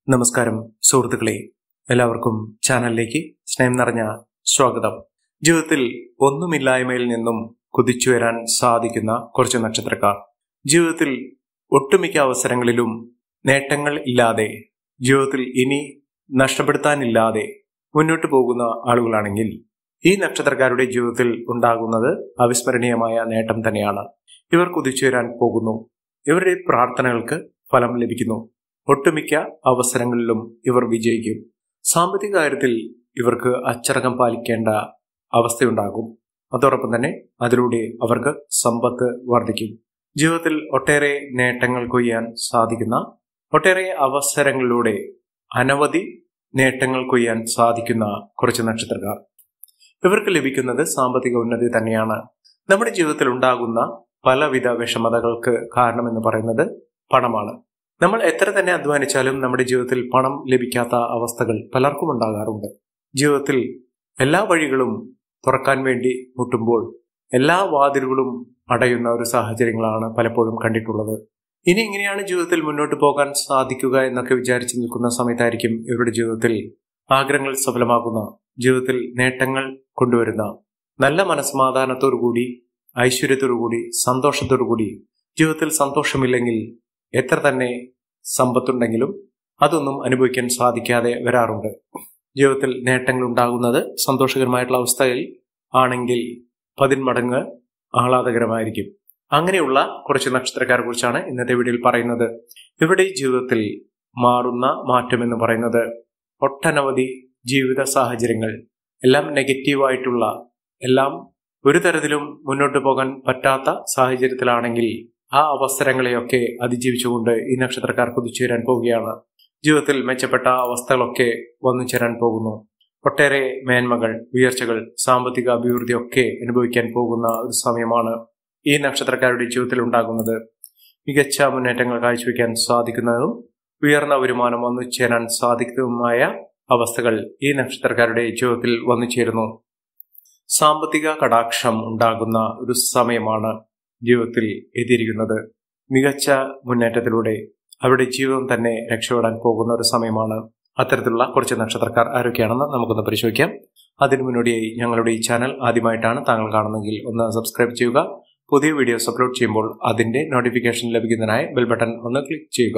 നമസ്കാരം സുഹൃത്തുക്കളെ എല്ലാവർക്കും ചാനലിലേക്ക് സ്നേഹം നിറഞ്ഞ സ്വാഗതം ജീവിതത്തിൽ ഒന്നുമില്ലായ്മയിൽ നിന്നും കുതിച്ചുയരാൻ സാധിക്കുന്ന കുറച്ച് നക്ഷത്രക്കാർ ജീവിതത്തിൽ ഒട്ടുമിക്ക അവസരങ്ങളിലും നേട്ടങ്ങൾ ഇല്ലാതെ ജീവിതത്തിൽ ഇനി നഷ്ടപ്പെടുത്താനില്ലാതെ മുന്നോട്ട് പോകുന്ന ആളുകളാണെങ്കിൽ ഈ നക്ഷത്രക്കാരുടെ ജീവിതത്തിൽ ഉണ്ടാകുന്നത് അവിസ്മരണീയമായ നേട്ടം തന്നെയാണ് ഇവർ കുതിച്ചുയരാൻ പോകുന്നു ഇവരുടെ പ്രാർത്ഥനകൾക്ക് ഫലം ലഭിക്കുന്നു ഒട്ടുമിക്ക അവസരങ്ങളിലും ഇവർ വിജയിക്കും സാമ്പത്തിക കാര്യത്തിൽ ഇവർക്ക് അച്ചടക്കം പാലിക്കേണ്ട അവസ്ഥയുണ്ടാകും അതോടൊപ്പം തന്നെ അതിലൂടെ അവർക്ക് സമ്പത്ത് വർദ്ധിക്കും ജീവിതത്തിൽ ഒട്ടേറെ നേട്ടങ്ങൾ കൊയ്യാൻ സാധിക്കുന്ന ഒട്ടേറെ അവസരങ്ങളിലൂടെ അനവധി നേട്ടങ്ങൾ കൊയ്യാൻ സാധിക്കുന്ന കുറച്ച് നക്ഷത്രക്കാർ ഇവർക്ക് ലഭിക്കുന്നത് സാമ്പത്തിക ഉന്നതി തന്നെയാണ് നമ്മുടെ ജീവിതത്തിൽ ഉണ്ടാകുന്ന പലവിധ വിഷമതകൾക്ക് കാരണമെന്ന് പറയുന്നത് പണമാണ് നമ്മൾ എത്ര തന്നെ അധ്വാനിച്ചാലും നമ്മുടെ ജീവിതത്തിൽ പണം ലഭിക്കാത്ത അവസ്ഥകൾ പലർക്കും ഉണ്ടാകാറുണ്ട് ജീവിതത്തിൽ എല്ലാ വഴികളും തുറക്കാൻ വേണ്ടി മുട്ടുമ്പോൾ എല്ലാ വാതിലുകളും അടയുന്ന ഒരു സാഹചര്യങ്ങളാണ് പലപ്പോഴും കണ്ടിട്ടുള്ളത് ഇനി എങ്ങനെയാണ് ജീവിതത്തിൽ മുന്നോട്ട് പോകാൻ സാധിക്കുക എന്നൊക്കെ വിചാരിച്ചു നിൽക്കുന്ന സമയത്തായിരിക്കും ഇവരുടെ ജീവിതത്തിൽ ആഗ്രഹങ്ങൾ സഫലമാകുന്ന ജീവിതത്തിൽ നേട്ടങ്ങൾ കൊണ്ടുവരുന്ന നല്ല മനസ്സമാധാനത്തോടുകൂടി ഐശ്വര്യത്തോടുകൂടി സന്തോഷത്തോടുകൂടി ജീവിതത്തിൽ സന്തോഷമില്ലെങ്കിൽ എത്ര തന്നെ സമ്പത്തുണ്ടെങ്കിലും അതൊന്നും അനുഭവിക്കാൻ സാധിക്കാതെ വരാറുണ്ട് ജീവിതത്തിൽ നേട്ടങ്ങൾ ഉണ്ടാകുന്നത് സന്തോഷകരമായിട്ടുള്ള അവസ്ഥയിൽ ആണെങ്കിൽ പതിന്മടങ്ങ് ആഹ്ലാദകരമായിരിക്കും അങ്ങനെയുള്ള കുറച്ച് നക്ഷത്രക്കാരെ കുറിച്ചാണ് ഇന്നത്തെ വീഡിയോയിൽ പറയുന്നത് ഇവരുടെ ജീവിതത്തിൽ മാറുന്ന മാറ്റം എന്ന് പറയുന്നത് ഒട്ടനവധി ജീവിത സാഹചര്യങ്ങൾ എല്ലാം നെഗറ്റീവായിട്ടുള്ള എല്ലാം ഒരു തരത്തിലും മുന്നോട്ട് പോകാൻ പറ്റാത്ത സാഹചര്യത്തിലാണെങ്കിൽ ആ അവസരങ്ങളെയൊക്കെ അതിജീവിച്ചുകൊണ്ട് ഈ നക്ഷത്രക്കാർ കുതിച്ചുയരാൻ പോവുകയാണ് ജീവിതത്തിൽ മെച്ചപ്പെട്ട അവസ്ഥകളൊക്കെ വന്നു ചേരാൻ പോകുന്നു ഒട്ടേറെ മേന്മകൾ ഉയർച്ചകൾ സാമ്പത്തിക അഭിവൃദ്ധി ഒക്കെ അനുഭവിക്കാൻ പോകുന്ന ഒരു സമയമാണ് ഈ നക്ഷത്രക്കാരുടെ ജീവിതത്തിൽ ഉണ്ടാകുന്നത് മികച്ച മുന്നേറ്റങ്ങൾ കാഴ്ചവെക്കാൻ സാധിക്കുന്നതും ഉയർന്ന വരുമാനം വന്നു ചേരാൻ സാധിക്കുന്നതുമായ അവസ്ഥകൾ ഈ നക്ഷത്രക്കാരുടെ ജീവിതത്തിൽ വന്നു ചേരുന്നു സാമ്പത്തിക കടാക്ഷം ഉണ്ടാകുന്ന ഒരു സമയമാണ് ജീവിതത്തിൽ എത്തിയിരിക്കുന്നത് മികച്ച മുന്നേറ്റത്തിലൂടെ അവരുടെ ജീവിതം തന്നെ രക്ഷപ്പെടാൻ പോകുന്ന ഒരു സമയമാണ് അത്തരത്തിലുള്ള കുറച്ച് നക്ഷത്രക്കാർ ആരൊക്കെയാണെന്ന് നമുക്കൊന്ന് പരിശോധിക്കാം അതിനു മുന്നോടിയായി ഞങ്ങളുടെ ഈ ചാനൽ ആദ്യമായിട്ടാണ് താങ്കൾ കാണുന്നതെങ്കിൽ ഒന്ന് സബ്സ്ക്രൈബ് ചെയ്യുക പുതിയ വീഡിയോസ് അപ്ലോഡ് ചെയ്യുമ്പോൾ അതിന്റെ നോട്ടിഫിക്കേഷൻ ലഭിക്കുന്നതിനായി ബെൽ ബട്ടൺ ഒന്ന് ക്ലിക്ക് ചെയ്യുക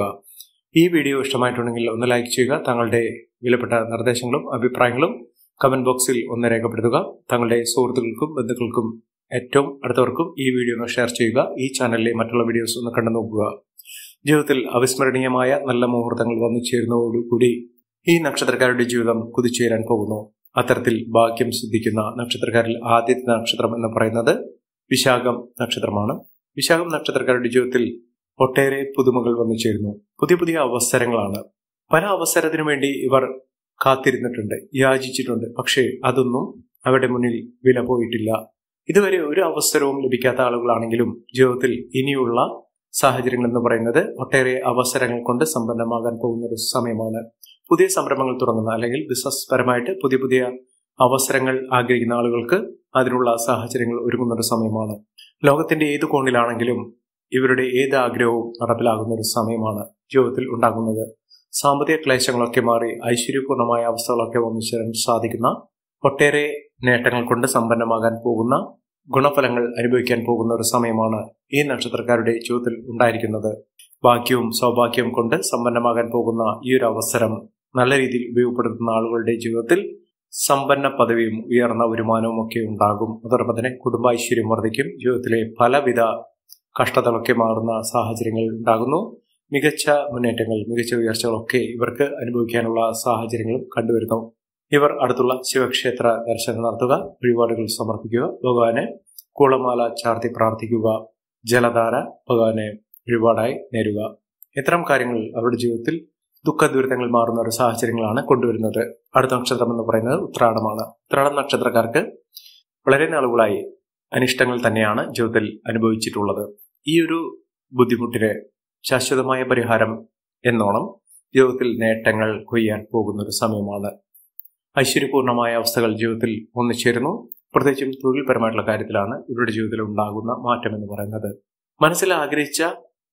ഈ വീഡിയോ ഇഷ്ടമായിട്ടുണ്ടെങ്കിൽ ഒന്ന് ലൈക്ക് ചെയ്യുക താങ്കളുടെ വിലപ്പെട്ട നിർദ്ദേശങ്ങളും അഭിപ്രായങ്ങളും കമന്റ് ബോക്സിൽ ഒന്ന് രേഖപ്പെടുത്തുക തങ്ങളുടെ സുഹൃത്തുക്കൾക്കും ബന്ധുക്കൾക്കും ഏറ്റവും അടുത്തവർക്കും ഈ വീഡിയോ ഒന്ന് ഷെയർ ചെയ്യുക ഈ ചാനലിലെ മറ്റുള്ള വീഡിയോസ് ഒന്ന് കണ്ടു നോക്കുക ജീവിതത്തിൽ അവിസ്മരണീയമായ നല്ല മുഹൂർത്തങ്ങൾ വന്നു ചേരുന്നതോടുകൂടി ഈ നക്ഷത്രക്കാരുടെ ജീവിതം കുതിച്ചുയരാൻ പോകുന്നു അത്തരത്തിൽ ഭാഗ്യം സിദ്ധിക്കുന്ന നക്ഷത്രക്കാരിൽ ആദ്യത്തെ നക്ഷത്രം എന്ന് പറയുന്നത് വിശാഖം നക്ഷത്രമാണ് വിശാഖം നക്ഷത്രക്കാരുടെ ജീവിതത്തിൽ ഒട്ടേറെ പുതുമകൾ വന്നു ചേരുന്നു പുതിയ പുതിയ അവസരങ്ങളാണ് പല അവസരത്തിനു വേണ്ടി ഇവർ കാത്തിരുന്നിട്ടുണ്ട് യാചിച്ചിട്ടുണ്ട് പക്ഷേ അതൊന്നും അവരുടെ മുന്നിൽ വില പോയിട്ടില്ല ഇതുവരെ ഒരു അവസരവും ലഭിക്കാത്ത ആളുകളാണെങ്കിലും ജീവിതത്തിൽ ഇനിയുള്ള സാഹചര്യങ്ങൾ എന്ന് പറയുന്നത് ഒട്ടേറെ അവസരങ്ങൾ കൊണ്ട് സമ്പന്നമാകാൻ പോകുന്ന ഒരു സമയമാണ് പുതിയ സംരംഭങ്ങൾ തുടങ്ങുന്ന അല്ലെങ്കിൽ ബിസിനസ് പരമായിട്ട് പുതിയ പുതിയ അവസരങ്ങൾ ആഗ്രഹിക്കുന്ന ആളുകൾക്ക് അതിനുള്ള സാഹചര്യങ്ങൾ ഒരുങ്ങുന്ന ഒരു സമയമാണ് ലോകത്തിന്റെ ഏത് കോണിലാണെങ്കിലും ഇവരുടെ ഏത് ആഗ്രഹവും നടപ്പിലാകുന്ന ഒരു സമയമാണ് ജീവിതത്തിൽ ഉണ്ടാകുന്നത് സാമ്പത്തിക ക്ലേശങ്ങളൊക്കെ മാറി ഐശ്വര്യപൂർണമായ അവസ്ഥകളൊക്കെ വന്നു ചേരാൻ സാധിക്കുന്ന ഒട്ടേറെ നേട്ടങ്ങൾ കൊണ്ട് സമ്പന്നമാകാൻ പോകുന്ന ഗുണഫലങ്ങൾ അനുഭവിക്കാൻ പോകുന്ന ഒരു സമയമാണ് ഈ നക്ഷത്രക്കാരുടെ ജീവിതത്തിൽ ഉണ്ടായിരിക്കുന്നത് ഭാഗ്യവും സൗഭാഗ്യവും കൊണ്ട് സമ്പന്നമാകാൻ പോകുന്ന ഈ ഒരു അവസരം നല്ല രീതിയിൽ ഉപയോഗപ്പെടുത്തുന്ന ആളുകളുടെ ജീവിതത്തിൽ സമ്പന്ന പദവിയും ഉയർന്ന വരുമാനവും ഒക്കെ ഉണ്ടാകും അതോടൊപ്പം തന്നെ കുടുംബൈശ്വര്യം വർദ്ധിക്കും ജീവിതത്തിലെ പലവിധ കഷ്ടതകളൊക്കെ മാറുന്ന സാഹചര്യങ്ങൾ ഉണ്ടാകുന്നു മികച്ച മുന്നേറ്റങ്ങൾ മികച്ച ഉയർച്ചകളൊക്കെ ഇവർക്ക് അനുഭവിക്കാനുള്ള സാഹചര്യങ്ങളും കണ്ടുവരുന്നു ഇവർ അടുത്തുള്ള ശിവക്ഷേത്ര ദർശനം നടത്തുക വഴിപാടുകൾ സമർപ്പിക്കുക ഭഗവാനെ കൂളമാല ചാർത്തി പ്രാർത്ഥിക്കുക ജലധാര ഭഗവാനെ വഴിപാടായി നേരുക ഇത്തരം കാര്യങ്ങൾ അവരുടെ ജീവിതത്തിൽ ദുഃഖ ദുരിതങ്ങൾ മാറുന്ന ഒരു സാഹചര്യങ്ങളാണ് കൊണ്ടുവരുന്നത് അടുത്ത നക്ഷത്രം എന്ന് പറയുന്നത് ഉത്രാടമാണ് ഉത്രാടം നക്ഷത്രക്കാർക്ക് വളരെ നാളുകളായി അനിഷ്ടങ്ങൾ തന്നെയാണ് ജീവിതത്തിൽ അനുഭവിച്ചിട്ടുള്ളത് ഈ ഒരു ബുദ്ധിമുട്ടിന് ശാശ്വതമായ പരിഹാരം എന്നോണം ജീവിതത്തിൽ നേട്ടങ്ങൾ കൊയ്യാൻ പോകുന്ന ഒരു സമയമാണ് ഐശ്വര്യപൂർണമായ അവസ്ഥകൾ ജീവിതത്തിൽ ഒന്നിച്ചേരുന്നു പ്രത്യേകിച്ചും തൊഴിൽപരമായിട്ടുള്ള കാര്യത്തിലാണ് ഇവരുടെ ജീവിതത്തിൽ ഉണ്ടാകുന്ന മാറ്റം എന്ന് പറയുന്നത് മനസ്സിൽ ആഗ്രഹിച്ച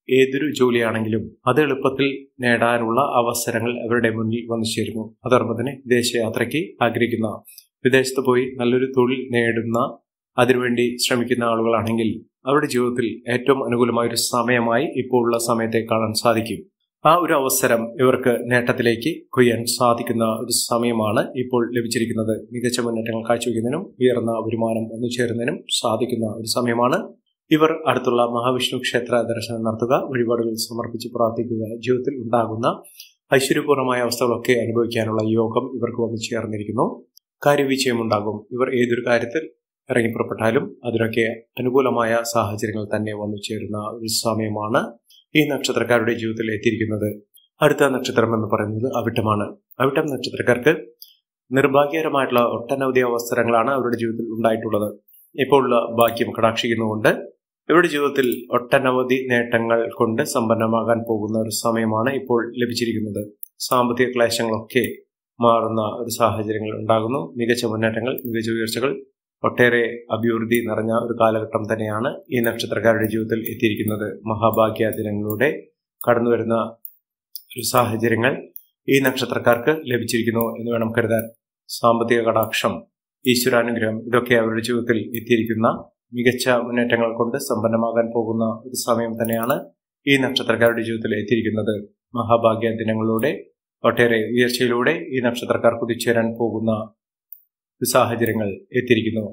ഏതൊരു ജോലിയാണെങ്കിലും അത് എളുപ്പത്തിൽ നേടാനുള്ള അവസരങ്ങൾ അവരുടെ മുന്നിൽ വന്നു ചേരുന്നു അതോടൊപ്പം തന്നെ വിദേശയാത്രയ്ക്ക് ആഗ്രഹിക്കുന്ന വിദേശത്ത് പോയി നല്ലൊരു തൊഴിൽ നേടുന്ന അതിനുവേണ്ടി ശ്രമിക്കുന്ന ആളുകളാണെങ്കിൽ അവരുടെ ജീവിതത്തിൽ ഏറ്റവും അനുകൂലമായ ഒരു സമയമായി ഇപ്പോൾ ഉള്ള സമയത്തെ കാണാൻ സാധിക്കും ആ ഒരു അവസരം ഇവർക്ക് നേട്ടത്തിലേക്ക് കൊയ്യാൻ സാധിക്കുന്ന ഒരു സമയമാണ് ഇപ്പോൾ ലഭിച്ചിരിക്കുന്നത് മികച്ച മുന്നേറ്റങ്ങൾ കാഴ്ചവെക്കുന്നതിനും ഉയർന്ന വരുമാനം ഒന്നുചേരുന്നതിനും സാധിക്കുന്ന ഒരു സമയമാണ് ഇവർ അടുത്തുള്ള മഹാവിഷ്ണു ക്ഷേത്ര ദർശനം നടത്തുക വഴിപാടുകൾ സമർപ്പിച്ച് പ്രാർത്ഥിക്കുക ജീവിതത്തിൽ ഉണ്ടാകുന്ന ഐശ്വര്യപൂർണമായ അവസ്ഥകളൊക്കെ അനുഭവിക്കാനുള്ള യോഗം ഇവർക്ക് വന്നു ചേർന്നിരിക്കുന്നു കാര്യവിജയമുണ്ടാകും ഇവർ ഏതൊരു കാര്യത്തിൽ ഇറങ്ങിപ്പുറപ്പെട്ടാലും അതിനൊക്കെ അനുകൂലമായ സാഹചര്യങ്ങൾ തന്നെ വന്നു ചേരുന്ന ഒരു സമയമാണ് ഈ നക്ഷത്രക്കാരുടെ ജീവിതത്തിൽ എത്തിയിരിക്കുന്നത് അടുത്ത നക്ഷത്രം എന്ന് പറയുന്നത് അവിട്ടമാണ് അവിട്ടം നക്ഷത്രക്കാർക്ക് നിർഭാഗ്യകരമായിട്ടുള്ള ഒട്ടനവധി അവസരങ്ങളാണ് അവരുടെ ജീവിതത്തിൽ ഉണ്ടായിട്ടുള്ളത് ഇപ്പോൾ ഉള്ള ഭാഗ്യം കടാക്ഷിക്കുന്നുകൊണ്ട് ഇവരുടെ ജീവിതത്തിൽ ഒട്ടനവധി നേട്ടങ്ങൾ കൊണ്ട് സമ്പന്നമാകാൻ പോകുന്ന ഒരു സമയമാണ് ഇപ്പോൾ ലഭിച്ചിരിക്കുന്നത് സാമ്പത്തിക ക്ലേശങ്ങളൊക്കെ മാറുന്ന ഒരു സാഹചര്യങ്ങൾ ഉണ്ടാകുന്നു മികച്ച മുന്നേറ്റങ്ങൾ മികച്ച ഉയർച്ചകൾ ഒട്ടേറെ അഭിവൃദ്ധി നിറഞ്ഞ ഒരു കാലഘട്ടം തന്നെയാണ് ഈ നക്ഷത്രക്കാരുടെ ജീവിതത്തിൽ എത്തിയിരിക്കുന്നത് മഹാഭാഗ്യ ദിനങ്ങളുടെ കടന്നു വരുന്ന ഒരു സാഹചര്യങ്ങൾ ഈ നക്ഷത്രക്കാർക്ക് ലഭിച്ചിരിക്കുന്നു എന്ന് വേണം കരുതാൻ സാമ്പത്തിക കടാക്ഷം ഈശ്വരാനുഗ്രഹം ഇതൊക്കെ അവരുടെ ജീവിതത്തിൽ എത്തിയിരിക്കുന്ന മികച്ച മുന്നേറ്റങ്ങൾ കൊണ്ട് സമ്പന്നമാകാൻ പോകുന്ന ഒരു സമയം തന്നെയാണ് ഈ നക്ഷത്രക്കാരുടെ ജീവിതത്തിൽ എത്തിയിരിക്കുന്നത് മഹാഭാഗ്യ ദിനങ്ങളിലൂടെ ഒട്ടേറെ ഉയർച്ചയിലൂടെ ഈ നക്ഷത്രക്കാർ കുതിച്ചുവരാൻ പോകുന്ന സാഹചര്യങ്ങൾ എത്തിയിരിക്കുന്നു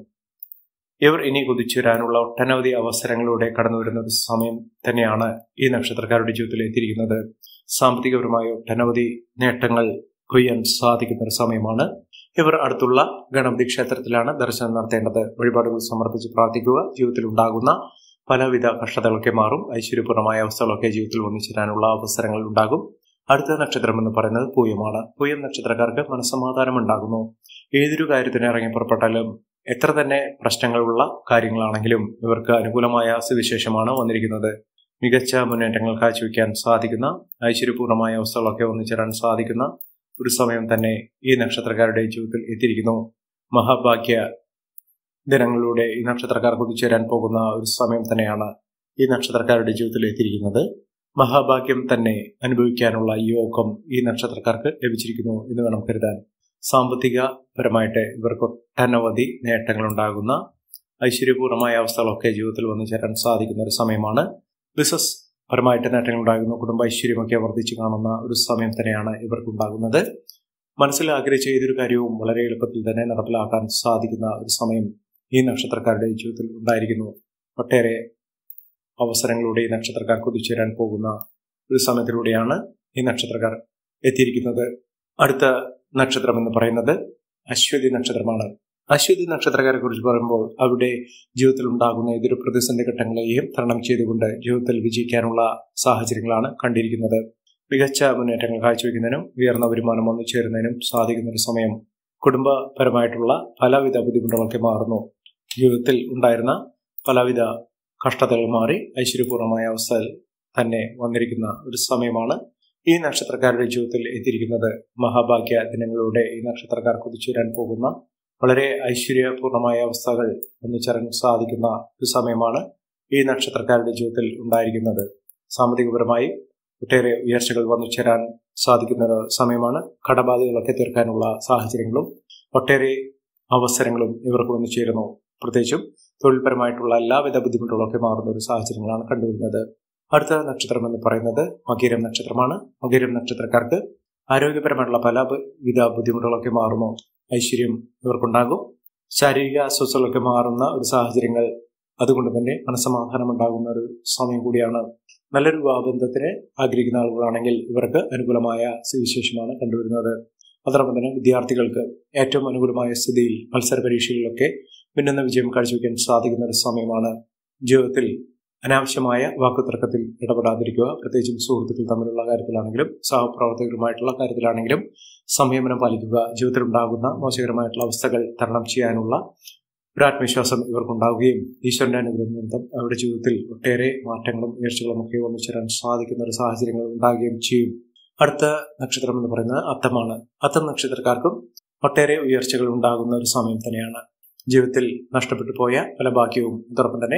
ഇവർ ഇനി കുതിച്ചുവരാനുള്ള ഒട്ടനവധി അവസരങ്ങളിലൂടെ കടന്നു വരുന്ന ഒരു സമയം തന്നെയാണ് ഈ നക്ഷത്രക്കാരുടെ ജീവിതത്തിൽ എത്തിയിരിക്കുന്നത് സാമ്പത്തികപരമായ ഒട്ടനവധി നേട്ടങ്ങൾ കൊയ്യാൻ സാധിക്കുന്ന ഒരു സമയമാണ് ഇവർ അടുത്തുള്ള ഗണപതി ക്ഷേത്രത്തിലാണ് ദർശനം നടത്തേണ്ടത് വഴിപാടുകൾ സമർപ്പിച്ച് പ്രാർത്ഥിക്കുക ജീവിതത്തിൽ ഉണ്ടാകുന്ന പലവിധ കഷ്ടതകളൊക്കെ മാറും ഐശ്വര്യപൂർണമായ അവസ്ഥകളൊക്കെ ജീവിതത്തിൽ ഒന്നിച്ചേരാനുള്ള അവസരങ്ങൾ ഉണ്ടാകും അടുത്ത നക്ഷത്രം എന്ന് പറയുന്നത് പൂയമാണ് പൂയം നക്ഷത്രക്കാർക്ക് മനസ്സമാധാനം ഉണ്ടാകുന്നു ഏതൊരു കാര്യത്തിന് ഇറങ്ങി പുറപ്പെട്ടാലും എത്ര തന്നെ പ്രശ്നങ്ങളുള്ള കാര്യങ്ങളാണെങ്കിലും ഇവർക്ക് അനുകൂലമായ സുവിശേഷമാണ് വന്നിരിക്കുന്നത് മികച്ച മുന്നേറ്റങ്ങൾ കാഴ്ചവെക്കാൻ സാധിക്കുന്ന ഐശ്വര്യപൂർണമായ അവസ്ഥകളൊക്കെ ഒന്നിച്ചേരാൻ സാധിക്കുന്ന ഒരു സമയം തന്നെ ഈ നക്ഷത്രക്കാരുടെ ജീവിതത്തിൽ എത്തിയിരിക്കുന്നു മഹാഭാഗ്യ ദിനങ്ങളിലൂടെ ഈ നക്ഷത്രക്കാർ കുതിച്ചേരാൻ പോകുന്ന ഒരു സമയം തന്നെയാണ് ഈ നക്ഷത്രക്കാരുടെ ജീവിതത്തിൽ എത്തിയിരിക്കുന്നത് മഹാഭാഗ്യം തന്നെ അനുഭവിക്കാനുള്ള യോഗം ഈ നക്ഷത്രക്കാർക്ക് ലഭിച്ചിരിക്കുന്നു എന്ന് വേണം കരുതാൻ സാമ്പത്തികപരമായിട്ട് ഇവർക്ക് ഒട്ടനവധി നേട്ടങ്ങൾ ഉണ്ടാകുന്ന ഐശ്വര്യപൂർണമായ അവസ്ഥകളൊക്കെ ജീവിതത്തിൽ വന്നു ചേരാൻ സാധിക്കുന്ന ഒരു സമയമാണ് ബിസിനസ് പരമായിട്ട് നേട്ടങ്ങൾ ഉണ്ടാകുന്നു കുടുംബ ഐശ്വര്യമൊക്കെ വർദ്ധിച്ചു കാണുന്ന ഒരു സമയം തന്നെയാണ് ഇവർക്കുണ്ടാകുന്നത് മനസ്സിൽ ആഗ്രഹിച്ച ഏതൊരു കാര്യവും വളരെ എളുപ്പത്തിൽ തന്നെ നടപ്പിലാക്കാൻ സാധിക്കുന്ന ഒരു സമയം ഈ നക്ഷത്രക്കാരുടെ ജീവിതത്തിൽ ഉണ്ടായിരിക്കുന്നു ഒട്ടേറെ അവസരങ്ങളിലൂടെ ഈ നക്ഷത്രക്കാർ കുതിച്ചുവരാൻ പോകുന്ന ഒരു സമയത്തിലൂടെയാണ് ഈ നക്ഷത്രക്കാർ എത്തിയിരിക്കുന്നത് അടുത്ത നക്ഷത്രം എന്ന് പറയുന്നത് അശ്വതി നക്ഷത്രമാണ് അശ്വതി നക്ഷത്രക്കാരെ കുറിച്ച് പറയുമ്പോൾ അവരുടെ ജീവിതത്തിൽ ഉണ്ടാകുന്ന ഏതൊരു പ്രതിസന്ധി ഘട്ടങ്ങളെയും തരണം ചെയ്തുകൊണ്ട് ജീവിതത്തിൽ വിജയിക്കാനുള്ള സാഹചര്യങ്ങളാണ് കണ്ടിരിക്കുന്നത് മികച്ച മുന്നേറ്റങ്ങൾ കാഴ്ചവെക്കുന്നതിനും ഉയർന്ന വരുമാനം വന്നു ചേരുന്നതിനും സാധിക്കുന്ന ഒരു സമയം കുടുംബപരമായിട്ടുള്ള പലവിധ ബുദ്ധിമുട്ടുകളൊക്കെ മാറുന്നു ജീവിതത്തിൽ ഉണ്ടായിരുന്ന പലവിധ കഷ്ടതകൾ മാറി ഐശ്വര്യപൂർണമായ അവസ്ഥയിൽ തന്നെ വന്നിരിക്കുന്ന ഒരു സമയമാണ് ഈ നക്ഷത്രക്കാരുടെ ജീവിതത്തിൽ എത്തിയിരിക്കുന്നത് മഹാഭാഗ്യ ദിനങ്ങളിലൂടെ ഈ നക്ഷത്രക്കാർ കുതിച്ചുവരാൻ പോകുന്ന വളരെ ഐശ്വര്യപൂർണമായ അവസ്ഥകൾ ഒന്നിച്ചറിയാൻ സാധിക്കുന്ന ഒരു സമയമാണ് ഈ നക്ഷത്രക്കാരുടെ ജീവിതത്തിൽ ഉണ്ടായിരിക്കുന്നത് സാമ്പത്തികപരമായി ഒട്ടേറെ ഉയർച്ചകൾ വന്നു ചേരാൻ സാധിക്കുന്ന ഒരു സമയമാണ് കടബാധകളൊക്കെ തീർക്കാനുള്ള സാഹചര്യങ്ങളും ഒട്ടേറെ അവസരങ്ങളും ഇവർക്ക് വന്നു ചേരുന്നു പ്രത്യേകിച്ചും തൊഴിൽപരമായിട്ടുള്ള എല്ലാവിധ ബുദ്ധിമുട്ടുകളൊക്കെ മാറുന്ന ഒരു സാഹചര്യങ്ങളാണ് കണ്ടുവരുന്നത് അടുത്ത നക്ഷത്രം എന്ന് പറയുന്നത് മകീരം നക്ഷത്രമാണ് മകീരം നക്ഷത്രക്കാർക്ക് ആരോഗ്യപരമായിട്ടുള്ള പല വിധ ബുദ്ധിമുട്ടുകളൊക്കെ മാറുന്നു ഐശ്വര്യം ഇവർക്കുണ്ടാകും ശാരീരിക അസ്വസ്ഥകളൊക്കെ മാറുന്ന ഒരു സാഹചര്യങ്ങൾ അതുകൊണ്ട് തന്നെ മനസ്സമാധാനം ഉണ്ടാകുന്ന ഒരു സമയം കൂടിയാണ് നല്ലൊരു വിവാഹബന്ധത്തിന് ആഗ്രഹിക്കുന്ന ആളുകളാണെങ്കിൽ ഇവർക്ക് അനുകൂലമായ സുവിശേഷമാണ് കണ്ടുവരുന്നത് അതോടൊപ്പം തന്നെ വിദ്യാർത്ഥികൾക്ക് ഏറ്റവും അനുകൂലമായ സ്ഥിതിയിൽ മത്സര പരീക്ഷകളിലൊക്കെ മിന്നുന്ന വിജയം കാഴ്ചവെക്കാൻ സാധിക്കുന്ന ഒരു സമയമാണ് ജീവിതത്തിൽ അനാവശ്യമായ വാക്കുതർക്കത്തിൽ ഇടപെടാതിരിക്കുക പ്രത്യേകിച്ചും സുഹൃത്തുക്കൾ തമ്മിലുള്ള കാര്യത്തിലാണെങ്കിലും സഹപ്രവർത്തകരുമായിട്ടുള്ള കാര്യത്തിലാണെങ്കിലും സംയമനം പാലിക്കുക ജീവിതത്തിൽ ഉണ്ടാകുന്ന മോശകരമായിട്ടുള്ള അവസ്ഥകൾ തരണം ചെയ്യാനുള്ള ഒരു ആത്മവിശ്വാസം ഇവർക്കുണ്ടാവുകയും ഈശ്വരന്റെ അനുഗ്രഹം നിമിത്തം അവരുടെ ജീവിതത്തിൽ ഒട്ടേറെ മാറ്റങ്ങളും ഉയർച്ചകളും ഒക്കെ വന്നു ചേരാൻ സാധിക്കുന്ന ഒരു സാഹചര്യങ്ങൾ ഉണ്ടാകുകയും ചെയ്യും അടുത്ത നക്ഷത്രം എന്ന് പറയുന്നത് അത്തമാണ് അത്തം നക്ഷത്രക്കാർക്കും ഒട്ടേറെ ഉയർച്ചകൾ ഉണ്ടാകുന്ന ഒരു സമയം തന്നെയാണ് ജീവിതത്തിൽ നഷ്ടപ്പെട്ടു പോയ പല ഭാഗ്യവും അതോടൊപ്പം തന്നെ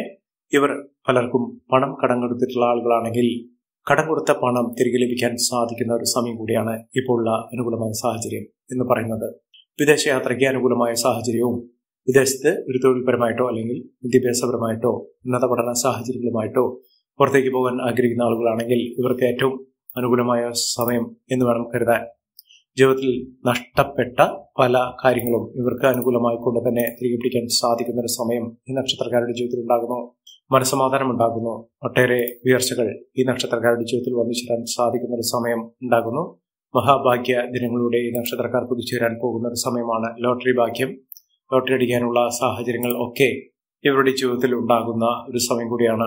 ഇവർ പലർക്കും പണം കടം കൊടുത്തിട്ടുള്ള ആളുകളാണെങ്കിൽ കടം കൊടുത്ത പണം തിരികെ ലഭിക്കാൻ സാധിക്കുന്ന ഒരു സമയം കൂടിയാണ് ഇപ്പോഴുള്ള അനുകൂലമായ സാഹചര്യം എന്ന് പറയുന്നത് വിദേശയാത്രയ്ക്ക് അനുകൂലമായ സാഹചര്യവും വിദേശത്ത് ഒരു തൊഴിൽപരമായിട്ടോ അല്ലെങ്കിൽ വിദ്യാഭ്യാസപരമായിട്ടോ ഉന്നത പഠന സാഹചര്യങ്ങളുമായിട്ടോ പുറത്തേക്ക് പോകാൻ ആഗ്രഹിക്കുന്ന ആളുകളാണെങ്കിൽ ഇവർക്ക് ഏറ്റവും അനുകൂലമായ സമയം എന്ന് വേണം കരുതാൻ ജീവിതത്തിൽ നഷ്ടപ്പെട്ട പല കാര്യങ്ങളും ഇവർക്ക് അനുകൂലമായി കൊണ്ട് തന്നെ തിരികെ പിടിക്കാൻ സാധിക്കുന്ന ഒരു സമയം ഈ നക്ഷത്രക്കാരുടെ ജീവിതത്തിൽ ഉണ്ടാകുന്നു മനസമാധാനം ഉണ്ടാകുന്നു ഒട്ടേറെ ഉയർച്ചകൾ ഈ നക്ഷത്രക്കാരുടെ ജീവിതത്തിൽ വന്നു ചേരാൻ സാധിക്കുന്ന ഒരു സമയം ഉണ്ടാകുന്നു മഹാഭാഗ്യ ദിനങ്ങളുടെ ഈ നക്ഷത്രക്കാർ കുതിച്ചുവരാൻ പോകുന്ന ഒരു സമയമാണ് ലോട്ടറി ഭാഗ്യം ലോട്ടറി അടിക്കാനുള്ള സാഹചര്യങ്ങൾ ഒക്കെ ഇവരുടെ ജീവിതത്തിൽ ഉണ്ടാകുന്ന ഒരു സമയം കൂടിയാണ്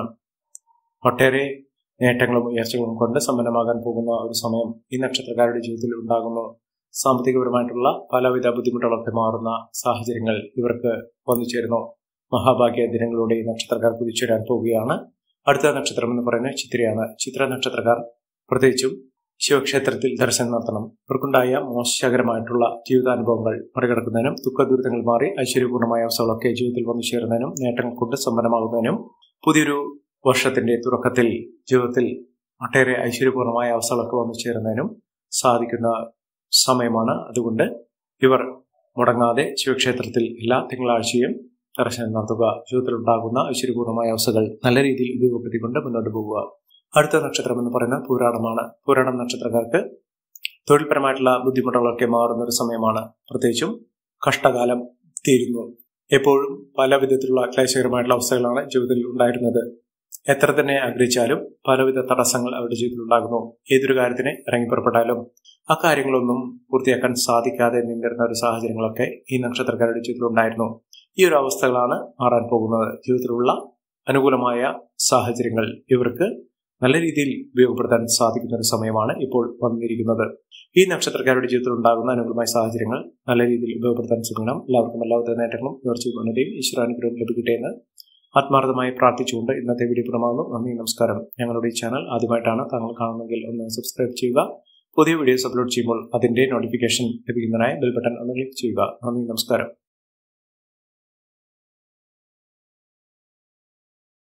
ഒട്ടേറെ നേട്ടങ്ങളും ഉയർച്ചകളും കൊണ്ട് സമ്പന്നമാകാൻ പോകുന്ന ഒരു സമയം ഈ നക്ഷത്രക്കാരുടെ ജീവിതത്തിൽ ഉണ്ടാകുന്നു സാമ്പത്തികപരമായിട്ടുള്ള പലവിധ ബുദ്ധിമുട്ടുകളൊക്കെ മാറുന്ന സാഹചര്യങ്ങൾ ഇവർക്ക് വന്നു ചേരുന്നു മഹാഭാഗ്യ ദിനങ്ങളുടെ ഈ നക്ഷത്രക്കാർ കുതിച്ചുവരാൻ പോവുകയാണ് അടുത്ത നക്ഷത്രം എന്ന് പറയുന്നത് ചിത്രയാണ് ചിത്ര നക്ഷത്രക്കാർ പ്രത്യേകിച്ചും ശിവക്ഷേത്രത്തിൽ ദർശനം നടത്തണം ഇവർക്കുണ്ടായ മോശകരമായിട്ടുള്ള ജീവിതാനുഭവങ്ങൾ മറികടക്കുന്നതിനും ദുഃഖദുരിതങ്ങൾ മാറി ഐശ്വര്യപൂർണ്ണമായ അവസ്ഥകളൊക്കെ ജീവിതത്തിൽ വന്നു ചേരുന്നതിനും നേട്ടങ്ങൾ കൊണ്ട് സമ്പന്നമാകുന്നതിനും പുതിയൊരു വർഷത്തിന്റെ തുടക്കത്തിൽ ജീവിതത്തിൽ ഒട്ടേറെ ഐശ്വര്യപൂർണ്ണമായ അവസ്ഥകളൊക്കെ വന്നു ചേരുന്നതിനും സാധിക്കുന്ന സമയമാണ് അതുകൊണ്ട് ഇവർ മുടങ്ങാതെ ശിവക്ഷേത്രത്തിൽ എല്ലാ തിങ്കളാഴ്ചയും ദർശനം നടത്തുക ജീവിതത്തിൽ ഉണ്ടാകുന്ന ഐശ്വര്യപൂർണ്ണമായ അവസ്ഥകൾ നല്ല രീതിയിൽ ഉപയോഗപ്പെടുത്തിക്കൊണ്ട് മുന്നോട്ട് പോകുക അടുത്ത നക്ഷത്രം എന്ന് പറയുന്നത് പൂരാടമാണ് പൂരാടം നക്ഷത്രക്കാർക്ക് തൊഴിൽപരമായിട്ടുള്ള ബുദ്ധിമുട്ടുകളൊക്കെ മാറുന്ന ഒരു സമയമാണ് പ്രത്യേകിച്ചും കഷ്ടകാലം തീരുന്നു എപ്പോഴും പല വിധത്തിലുള്ള ക്ലേശകരമായിട്ടുള്ള അവസ്ഥകളാണ് ജീവിതത്തിൽ ഉണ്ടായിരുന്നത് എത്ര തന്നെ ആഗ്രഹിച്ചാലും പലവിധ തടസ്സങ്ങൾ അവരുടെ ജീവിതത്തിൽ ഉണ്ടാകുന്നു ഏതൊരു കാര്യത്തിന് ഇറങ്ങി പുറപ്പെട്ടാലും ആ കാര്യങ്ങളൊന്നും പൂർത്തിയാക്കാൻ സാധിക്കാതെ നിന്നിരുന്ന ഒരു സാഹചര്യങ്ങളൊക്കെ ഈ നക്ഷത്രക്കാരുടെ ജീവിതത്തിൽ ഉണ്ടായിരുന്നു ഈ ഒരു അവസ്ഥകളാണ് മാറാൻ പോകുന്നത് ജീവിതത്തിലുള്ള അനുകൂലമായ സാഹചര്യങ്ങൾ ഇവർക്ക് നല്ല രീതിയിൽ ഉപയോഗപ്പെടുത്താൻ സാധിക്കുന്ന ഒരു സമയമാണ് ഇപ്പോൾ വന്നിരിക്കുന്നത് ഈ നക്ഷത്രക്കാരുടെ ജീവിതത്തിൽ ഉണ്ടാകുന്ന അനുകൂലമായ സാഹചര്യങ്ങൾ നല്ല രീതിയിൽ ഉപയോഗപ്പെടുത്താൻ ശ്രമിക്കണം എല്ലാവർക്കും എല്ലാവിധ നേട്ടങ്ങളും ഉയർച്ചയും ഉന്നതിയും ഈശ്വരാനുഗ്രഹം ലഭിക്കട്ടെ എന്ന് ആത്മാർത്ഥമായി പ്രാർത്ഥിച്ചുകൊണ്ട് ഇന്നത്തെ വീഡിയോ പുറമാകുന്നു നന്ദി നമസ്കാരം ഞങ്ങളുടെ ഈ ചാനൽ ആദ്യമായിട്ടാണ് താങ്കൾ കാണുന്നതെങ്കിൽ ഒന്ന് സബ്സ്ക്രൈബ് ചെയ്യുക പുതിയ വീഡിയോസ് അപ്ലോഡ് ചെയ്യുമ്പോൾ അതിന്റെ നോട്ടിഫിക്കേഷൻ ലഭിക്കുന്നതിനായി ബെൽ ബട്ടൺ ഒന്ന് ക്ലിക്ക് ചെയ്യുക നന്ദി നമസ്കാരം